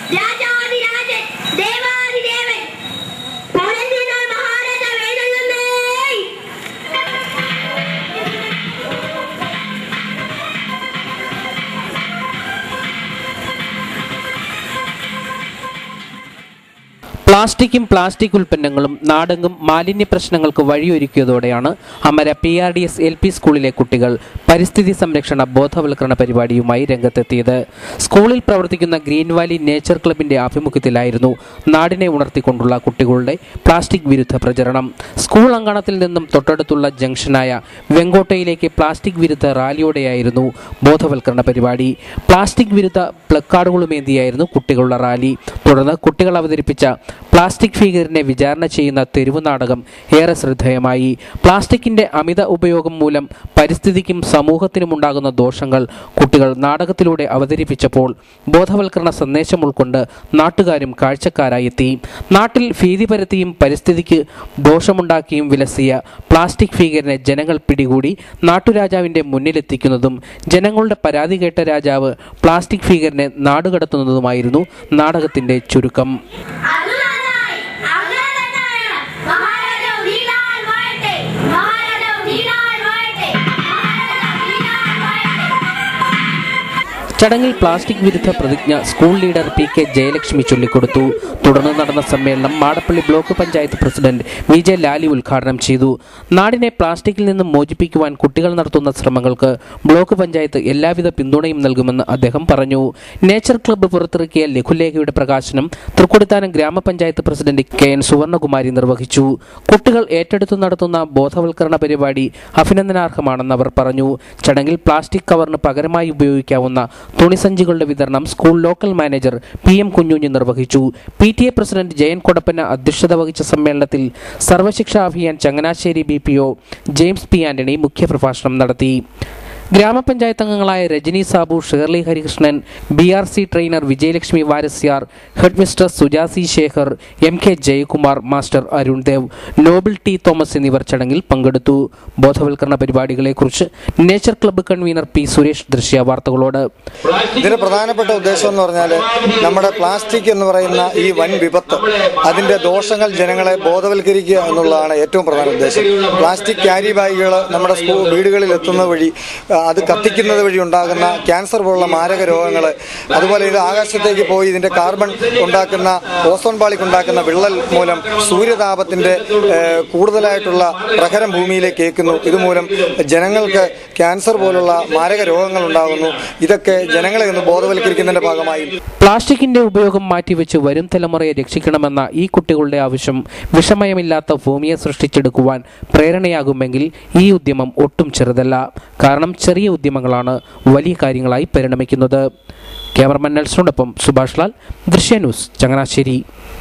രാജാതിരാജൻ ദേവാതിദേവൻ പൗരന്യനാൾ മഹാരാജാവ് എഴുന്നള്ളുന്നേ പ്ലാസ്റ്റിക്കും പ്ലാസ്റ്റിക് ഉൽപ്പന്നങ്ങളും നാടെങ്ങും മാലിന്യ പ്രശ്നങ്ങൾക്ക് വഴിയൊരുക്കിയതോടെയാണ് Amara P R D S L P സ്കൂളിലെ കുട്ടികൾ പരിസ്ഥിതി സംരക്ഷണ ബോധവൽക്കരണ പരിപാടിയുമായി രംഗത്തെത്തിയത് സ്കൂളിൽ പ്രവർത്തിക്കുന്ന ഗ്രീൻ വാലി നേച്ചർ ക്ലബിന്റെ ആഭിമുഖ്യത്തിലായിരുന്നു നാടിനെ ഉണർത്തിക്കൊണ്ടുള്ള കുട്ടികളുടെ പ്ലാസ്റ്റിക് വിരുദ്ധ പ്രചരണം സ്കൂൾ അങ്കണത്തിൽ നിന്നും തൊട്ടടുത്തുള്ള ജംഗ്ഷനായ വെങ്കോട്ടയിലേക്ക് പ്ലാസ്റ്റിക് വിരുദ്ധ റാലിയോടെയായിരുന്നു ബോധവൽക്കരണ പരിപാടി പ്ലാസ്റ്റിക് വിരുദ്ധ പ്ലക്കാർഡുകളുമേന്തിയായിരുന്നു കുട്ടികളുടെ റാലി തുടർന്ന് കുട്ടികൾ അവതരിപ്പിച്ച പ്ലാസ്റ്റിക് ഫിഗറിനെ വിചാരണ ചെയ്യുന്ന തെരുവ് നാടകം ഏറെ ശ്രദ്ധേയമായി പ്ലാസ്റ്റിക്കിന്റെ അമിത ഉപയോഗം മൂലം പരിസ്ഥിതിക്കും സമൂഹത്തിനും ഉണ്ടാകുന്ന ദോഷങ്ങൾ കുട്ടികൾ നാടകത്തിലൂടെ അവതരിപ്പിച്ചപ്പോൾ ബോധവൽക്കരണ സന്ദേശം ഉൾക്കൊണ്ട് നാട്ടുകാരും കാഴ്ചക്കാരായി എത്തി നാട്ടിൽ ഭീതി പരത്തിയും പരിസ്ഥിതിക്ക് ദോഷമുണ്ടാക്കിയും വിലസിയ പ്ലാസ്റ്റിക് ഫിഗറിനെ ജനങ്ങൾ പിടികൂടി നാട്ടുരാജാവിന്റെ മുന്നിലെത്തിക്കുന്നതും ജനങ്ങളുടെ പരാതി കേട്ട രാജാവ് പ്ലാസ്റ്റിക് ഫിഗറിനെ നാടുകടത്തുന്നതുമായിരുന്നു നാടകത്തിന്റെ ചുരുക്കം അരുളാനായി അങ്ങനെ തന്നെ വേണം മഹാരാജാവ് നീണാൾ വാഴട്ടെ മഹാരാജാവ് നീണാൾ വാഴട്ടെ മഹാരാജാവ് നീണാൾ വാഴട്ടെ ചടങ്ങിൽ പ്ലാസ്റ്റിക് വിരുദ്ധ പ്രതിജ്ഞ school leader P K Jayalakshmi ചൊല്ലിക്കൊടുത്തു തുടർന്ന് നടന്ന സമ്മേളനം Madappally block panchayat president V J Lali ഉദ്ഘാടനം ചെയ്തു നാടിനെ പ്ലാസ്റ്റിക്കിൽ നിന്നും മോചിപ്പിക്കുവാൻ കുട്ടികൾ നടത്തുന്ന ശ്രമങ്ങൾക്ക് ബ്ലോക്ക് പഞ്ചായത്ത് എല്ലാവിധ പിന്തുണയും നൽകുമെന്ന് അദ്ദേഹം പറഞ്ഞു നേച്ചർ ക്ലബ്ബ് പുറത്തിറക്കിയ ലഘുലേഖയുടെ പ്രകാശനം തൃക്കൊടിത്താനം ഗ്രാമപഞ്ചായത്ത് പ്രസിഡന്റ് കെ എൻ സുവർണകുമാരി നിർവഹിച്ചു കുട്ടികൾ ഏറ്റെടുത്തു നടത്തുന്ന ബോധവൽക്കരണ പരിപാടി അഭിനന്ദനാർഹമാണെന്ന് അവർ പറഞ്ഞു ചടങ്ങിൽ പ്ലാസ്റ്റിക് കവറിന് പകരമായി ഉപയോഗിക്കാവുന്ന തുണിസഞ്ചികളുടെ വിതരണം school local manager P M കുഞ്ഞുഞ്ഞി നിർവഹിച്ചു P T A president Jayan Kodappana അധ്യക്ഷത വഹിച്ച സമ്മേളനത്തിൽ Sarva Shiksha Abhiyan Changanassery B P O James P Antony മുഖ്യപ്രഭാഷണം നടത്തി ഗ്രാമപഞ്ചായത്ത് അംഗങ്ങളായ Rajani Sabu Shirley Harikrishnan B R C trainer Vijayalakshmi Varasyar head mistress Sujasi Shekhar M K Jayakumar master Arun Dev Noble T Thomas എന്നിവർ ചടങ്ങിൽ പങ്കെടുത്തു ബോധവൽക്കരണ പരിപാടികളെക്കുറിച്ച് nature club convener P Suresh Drishya വാർത്തകളോട് ഇതിന്റെ പ്രധാനപ്പെട്ട ഉദ്ദേശം എന്ന് പറഞ്ഞാൽ നമ്മുടെ പ്ലാസ്റ്റിക് എന്ന് പറയുന്ന ഈ വൻ വിപത്ത് അതിന്റെ ദോഷങ്ങൾ ജനങ്ങളെ ബോധവൽക്കരിക്കുക എന്നുള്ളതാണ് ഏറ്റവും പ്രധാന ഉദ്ദേശം പ്ലാസ്റ്റിക് ക്യാരി ബാഗുകൾ നമ്മുടെ സ്കൂൾ വീടുകളിൽ എത്തുന്നത് വഴി ആ, അത് കത്തിക്കുന്നത് വഴി ഉണ്ടാകുന്ന ക്യാൻസർ പോലുള്ള മാരക രോഗങ്ങൾ അതുപോലെ ഇത് ആകാശത്തേക്ക് പോയി ഇതിന്റെ കാർബൺ ഉണ്ടാക്കുന്ന ഓസോൺ പാളിക്ക് ഉണ്ടാക്കുന്ന വിള്ളൽ മൂലം സൂര്യതാപത്തിന്റെ ഏ, കൂടുതലായിട്ടുള്ള പ്രഹരം ഭൂമിയിലേക്ക് ഏൽക്കുന്നു ഇതുമൂലം ജനങ്ങൾക്ക് ക്യാൻസർ പോലുള്ള മാരക രോഗങ്ങൾ ഉണ്ടാകുന്നു ഇതൊക്കെ ജനങ്ങളെ ഒന്ന് ബോധവൽക്കരിക്കുന്നതിന്റെ ഭാഗമായി പ്ലാസ്റ്റിക്കിന്റെ ഉപയോഗം മാറ്റിവെച്ച് വരും തലമുറയെ രക്ഷിക്കണമെന്ന ഈ കുട്ടികളുടെ ആവശ്യം വിഷമയമില്ലാത്ത ഭൂമിയെ സൃഷ്ടിച്ചെടുക്കുവാൻ പ്രേരണയാകുമെങ്കിൽ ഈ ഉദ്യമം ഒട്ടും ചെറുതല്ല കാരണം ചെറിയ ഉദ്യമങ്ങളാണ് വലിയ കാര്യങ്ങളായി പരിണമിക്കുന്നത് ക്യാമറമാൻ നെൽസണോടൊപ്പം സുഭാഷ് ലാൽ ദൃശ്യ ന്യൂസ് ചങ്ങനാശ്ശേരി